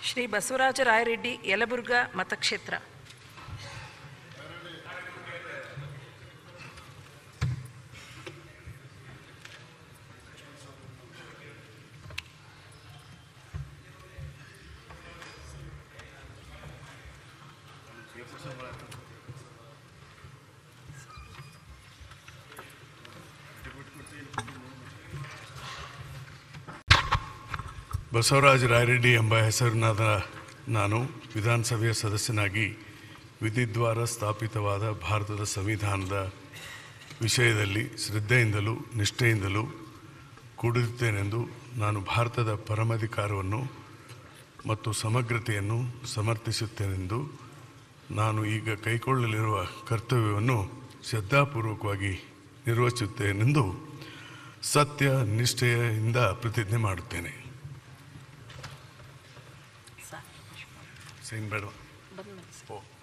ಶ್ರೀ ಬಸವರಾಜ ರಾಯರೆಡ್ಡಿ ಯಲಬುರ್ಗಾ ಮತಕ್ಷೇತ್ರ ಬಸವರಾಜ ರಾಯರೆಡ್ಡಿ ಎಂಬ ಹೆಸರಿನಾದ ನಾನು ವಿಧಾನಸಭೆಯ ಸದಸ್ಯನಾಗಿ ವಿಧಿದ್ವಾರ ಸ್ಥಾಪಿತವಾದ ಭಾರತದ ಸಂವಿಧಾನದ ವಿಷಯದಲ್ಲಿ ಶ್ರದ್ಧೆಯಿಂದಲೂ ನಿಷ್ಠೆಯಿಂದಲೂ ಕೂಡಿರುತ್ತೇನೆಂದು ನಾನು ಭಾರತದ ಪರಮಾಧಿಕಾರವನ್ನು ಮತ್ತು ಸಮಗ್ರತೆಯನ್ನು ಸಮರ್ಥಿಸುತ್ತೇನೆಂದು ನಾನು ಈಗ ಕೈಗೊಳ್ಳಲಿರುವ ಕರ್ತವ್ಯವನ್ನು ಶ್ರದ್ಧಾಪೂರ್ವಕವಾಗಿ ನಿರ್ವಹಿಸುತ್ತೇನೆಂದು ಸತ್ಯ ನಿಷ್ಠೆಯಿಂದ ಪ್ರತಿಜ್ಞೆ ಮಾಡುತ್ತೇನೆ ಸೈನ್ ಬೇಡ ಓ